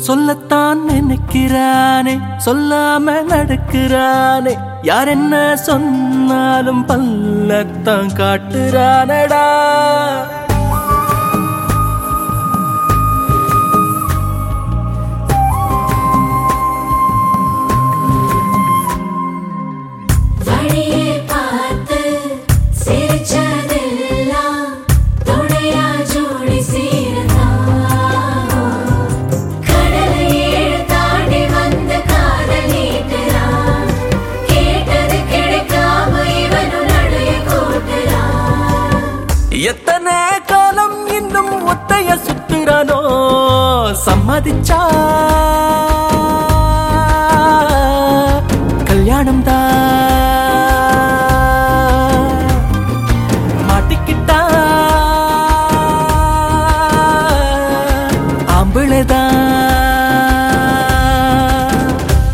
சொல்லத்தான் நினைக்கிறானே சொல்லாம நடக்கிறானே யார் என்ன சொன்னாலும் பல்லத்தான் காட்டுறானடா வழியே பார்த்து சிரிச்சதெல்லாம் துணையா ஜோடி சீரத்தான். கடலை ஏழு தாண்டி வந்து காதல் நீட்டுறான். கேட்டது கிடைக்காம இவனும் நடைய கூட்டுறான். எத்தனை காலம் இன்னும் ஒத்தைய சுத்துறானோ சம்மதிச்சா கல்யாணம் தான் மாட்டிக்கிட்டா ஆம்பிளைதான்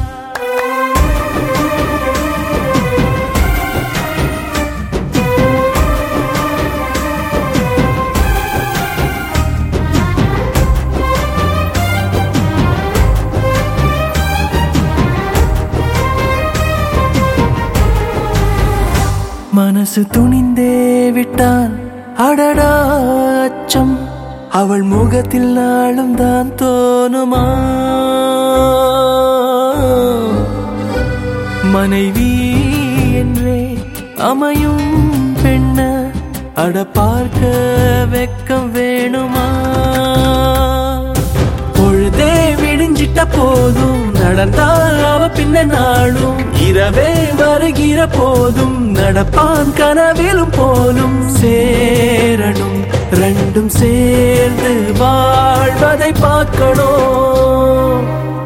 மனசு துணிந்தே விட்டான் அடடா அச்சம் அவள் முகத்தில் நாளும் தான் தோணுமா மனைவி என்றே அமையும் பெண்ண அட பார்க்க வெக்கம் வேணுமா பொழுதே விடிஞ்சிட்ட போதும் நடந்தால் அவ பின்ன நாளும் இரவே வருகிற போதும் நடப்பான் கனவிலும் போலும் சேரணும் ரெண்டும் சேர்ந்து வாழ்வதை பார்க்கணும்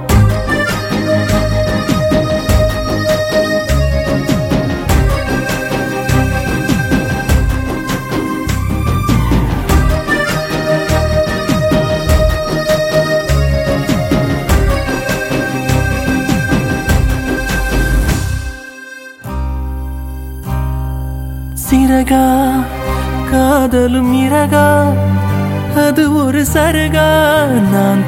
சிறகா காதலும் இறகா அது ஒரு சருகா நான்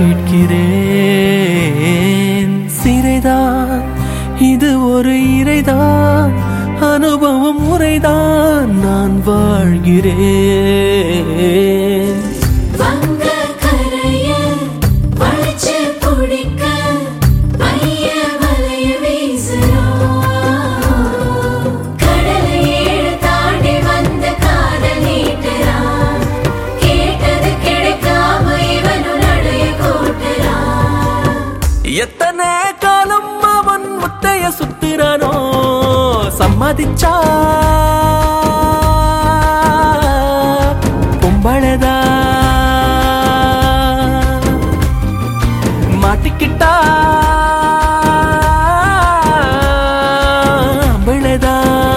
கேட்கிறேன் சிறைதான் இது ஒரு இறைதான் அனுபவம் முறைதான் நான் வாழ்கிறேன் வங்க கரைய வளைச்சு பிடிக்க மைய வலைய வீசுறோம். கடலை ஏழு தாண்டி வந்து காதல் நீட்டுறான். கேட்டது கிடைக்காம இவனும் நடைய கூட்டுறான். எத்தனை காலம் அவன் முட்டைய சுத்துறானோ சம்மதிச்சா பொம்பளதா மாட்டிக்கிட்டா அம்பளதா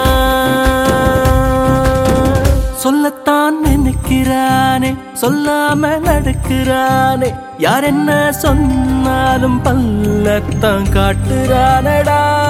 சொல்லத்தான் நினைக்கிறானே சொல்லாம நடக்கிறானே யார் என்ன சொன்னாலும் பல்லத்தான் காட்டுறானடா